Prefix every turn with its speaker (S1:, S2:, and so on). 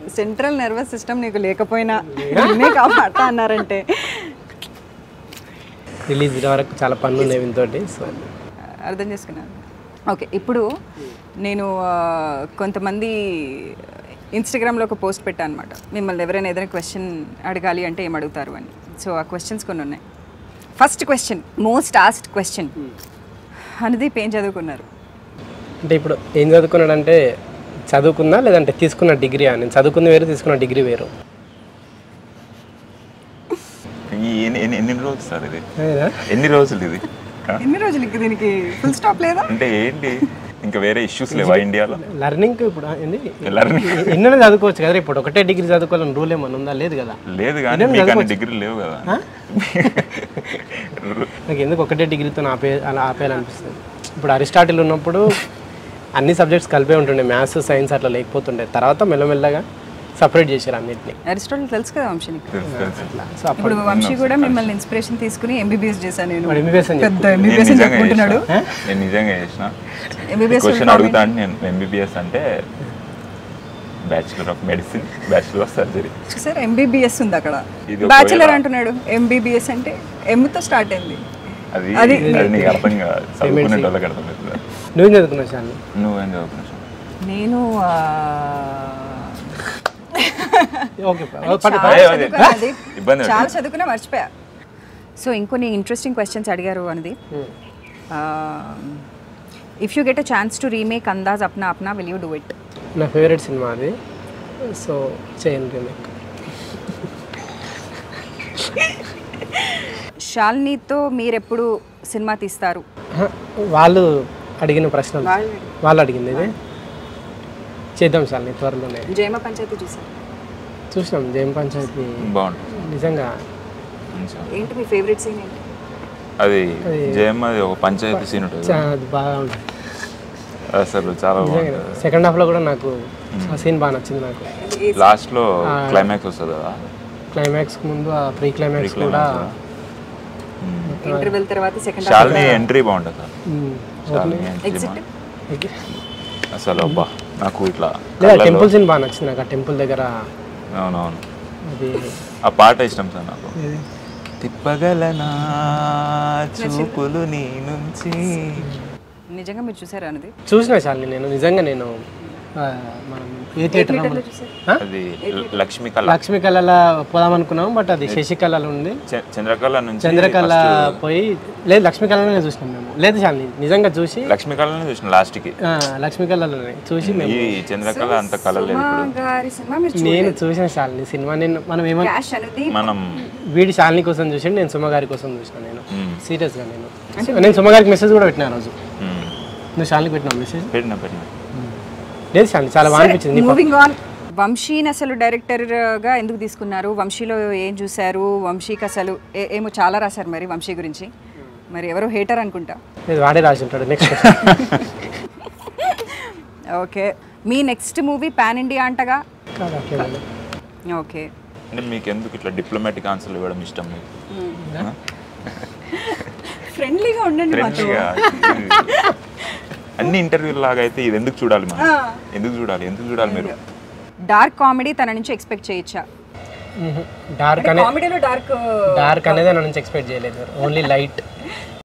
S1: Central nervous system నీకు లేకపోయినా నిన్నే కాపాడతా అన్నారంటే
S2: రిలీజ్ వరకు చాలా పనులు ఉన్నాయి వీనితోటి సో
S1: అర్థం చేసుకున్నాను ఓకే ఇప్పుడు నేను ఆ, కొంతమంది ఇన్స్టాగ్రామ్లో ఒక పోస్ట్ పెట్టాను అనమాట మిమ్మల్ని ఎవరైనా ఏదైనా క్వశ్చన్ అడగాలి అంటే ఏం అడుగుతారు అని సో ఆ క్వశ్చన్స్ కొన్ని ఉన్నాయి first question most asked question Anudeep ఏం చదువుకున్నారు
S2: అంటే ఇప్పుడు ఏం చదువుకున్నాడంటే చదువుకున్నా లేదంటే తీసుకున్న డిగ్రీ నేను చదువుకుంది వేరు తీసుకున్న డిగ్రీ వేరు
S3: ఈ ఎన్ని ఎన్ని- ఎన్ని రోజులు సార్ ఇది
S2: అదేనా?
S3: ఎన్ని రోజులు ఇది ఆ?
S1: ఎన్ని రోజులకి దీనికి ఫుల్ స్టాప్ లేదా
S3: అంటే ఏంటి ఇంకా వేరే ఇష్యూస్ లేవా ఇండియాలో
S2: లర్నింగ్ ఇప్పుడు ఆ, ఏంది
S3: Learning.
S2: ఎన్నైనా చదువుకోవచ్చు కదా ఇప్పుడు ఒకటే డిగ్రీ చదువుకోవాలని రూల్ ఏమన్నా ఉందా లేదు కదా
S3: లేదు కానీ మీకు అన్ని డిగ్రీలు లేవు కదా
S2: నాకు ఎందుకు ఒకటే డిగ్రీతో ఆపే అలా ఆపేయాలనిపిస్తుంది ఇప్పుడు అరిస్టాటిల్ ఉన్నప్పుడు అన్ని సబ్జెక్ట్స్ కలిపే ఉంటుండే మ్యాథ్స్ సైన్స్ అట్లా లేకపోతుండే తర్వాత మెల్లమెల్లగా సపరేట్ చేశారు అన్నిటిని
S1: అరిస్టాటిల్ తెలుసు కదా వంశీ నీకు
S3: తెలుసు, తెలుసు.
S2: సో అప్పుడు
S1: ఇప్పుడు వంశీ కూడా మిమ్మల్ని ఇన్స్పిరేషన్ తీసుకుని ఎంబీబీఎస్ చేశాను నేను
S2: వాడు MBBS అని
S1: పెద్ద
S3: నేను
S1: ఎంబీబీఎస్ అని
S3: నిజంగా
S1: చెప్పుకుంటున్నాడు
S3: చేసిన. నేను నిజంగా చేసిన
S1: ఎంబీబీఎస్
S3: క్వశ్చన్ అడుగుతా అంటే నేను ఎంబీబీఎస్ అంటే bachelor of medicine bachelor of surgery
S1: చూసారు ఎంబీబీఎస్ ఉంది అక్కడ
S3: ఇది ఒకవేళ-
S1: బ్యాచులర్ అంటున్నాడు ఎంబీబీఎస్ అంటే ఎమ్తో స్టార్ట్ అయింది
S3: అది అది నీకు అర్థం కాదు చదువుకునే వాళ్ళకి అర్థం అవుతుంది
S2: నువ్వేం చదువుకున్నావు చాలు
S3: నువ్వేం చదువుకున్నావు
S1: నేను ఆ,
S2: ఓకే
S1: చాలా
S3: అదే, అదే.
S1: చదువుకున్నా అది.
S3: ఇబ్బంది పడకు.
S1: చాలా చదువుకున్నా మర్చిపోయా సో ఇంకొన్ని ఇంట్రెస్టింగ్ క్వశ్చన్స్ అడిగారు అనేది if you get a chance to remake Andaz Apna Apna will you do it
S2: నా ఫేవరెట్ సినిమా అది సో చేయను రీమేక్
S1: షాల్నీతో మీరెప్పుడు సినిమా తీస్తారు
S2: వాళ్ళు అడిగిన ప్రశ్నలు వాళ్ళు అడిగింది ఇది చేద్దాం సార్ త్వరలోనే
S1: జయమ పంచాయతీ చూసారు
S2: చూసినాం జయం పంచాయతీ
S3: బాగుంటుంది
S2: నిజంగా
S3: మంచిగా
S1: ఏంటి మీ ఫేవరెట్ సీన్ ఏంటి
S3: అది జయం అది ఒక పంచాయతీ సీన్ ఉంటుంది
S2: చా- అది బాగా ఉంటుంది
S3: అసలు చాలా బాగుంటుంది
S2: సెకండ్ హాఫ్లో కూడా నాకు ఆ సీన్ బాగా నచ్చింది నాకు
S3: లాస్ట్ లో క్లైమాక్స్ వస్తుంది కదా
S2: క్లైమాక్స్ ముందు ఆ ప్రీ క్లైమాక్స్ కూడా
S1: ఇంటర్వెల్ తర్వాత సెకండ్
S3: షాలిని ఎంట్రీ బాగుంటుంది సార్
S2: మ్,
S3: షాలిని entry
S1: ఎగ్జిట్
S3: బాగుంటుంది. అసలు అబ్బా నాకు ఇట్లా
S2: లేదా
S3: కళ్ళలో-
S2: టెంపుల్ సీన్ బాగా నచ్చింది నాకు ఆ టెంపుల్ దగ్గర
S3: అవునవును
S2: అది
S3: ఆ పాట ఇష్టం సార్ నాకు తిప్పగలనా చూపులు నీ నుంచి
S1: నిజంగా మీరు చూసారా అనేది
S2: చూసిన చాలి నేను నిజంగా నేను ఆ, మనం ఏ థియేటర్
S3: అది లక్ష్మీ కళ
S2: లక్ష్మీ కళలో పోదాం అనుకున్నాం బట్ అది శశికళలో ఉంది
S3: చ- చంద్రకళ నుంచి
S2: చంద్రకళ
S3: first
S2: పోయి లేదు లక్ష్మీ కళలోనే చూసినాం మేము లేదు శాలిని నిజంగా చూసి
S3: లక్ష్మీ కళనే చూసిన లాస్ట్ కి
S2: ఆ, లక్ష్మీ కళలోనే చూసి మేము
S3: ఈ చంద్రకళ అంత కళ లేదు ఇప్పుడు
S1: గారి సినిమా మీరు
S2: నేను చూసిన శాలిని సినిమా నేను మనం ఏమన్నా
S1: క్యాష్ అనేది
S3: మనం
S2: వీడి శాలిని కోసం చూసి నేను సుమ గారి కోసం చూసిన నేను
S3: మ్మ్.
S2: సీరియస్గా నేను నేను సుమ గారికి మెసేజ్ కూడా పెట్టిన ఆ రోజు
S3: మ్మ్.
S2: నువ్వు శాలినికి పెట్టినావు మెసేజ్
S3: పెట్టిన పెట్టిన
S2: లేదు శాలిని చాలా బాగా అనిపించింది నీ
S1: మూవింగ్ ఆన్ వంశీని అసలు డైరెక్టర్గా ఎందుకు తీసుకున్నారు వంశీలో ఏం చూశారు వంశీకి అసలు ఏ- ఏమో చాలా రాశారు మరి వంశీ గురించి మరి ఎవరో హేటర్ అనుకుంటా
S2: లేదు వాడే రాసి ఉంటాడు నెక్స్ట్
S1: ఓకే మీ నెక్స్ట్ మూవీ పాన్ ఇండియా అంటగా
S2: కాదు అట్లేదు
S1: ఓకే
S3: అంటే మీకు ఎందుకు ఇట్లా డిప్లొమాటిక్ ఆన్సర్లు ఇవ్వడం ఇష్టం మీకు
S1: ఫ్రెండ్లీగా ఉండండి మాతో
S3: ఫ్రెండ్లీగా అన్ని ఇంటర్వ్యూల లాగా అయితే ఇది ఎందుకు చూడాలి మనం ఎందుకు చూడాలి ఎందుకు చూడాలి మీరు
S1: డార్క్ కామెడీ తన నుంచి ఎక్స్పెక్ట్ చేయొచ్చా
S2: డార్క్ అనే
S1: కామెడీలో డార్క్
S2: డార్క్ అనేది నా నుంచి ఎక్స్పెక్ట్ చేయలేదు ఓన్లీ లైట్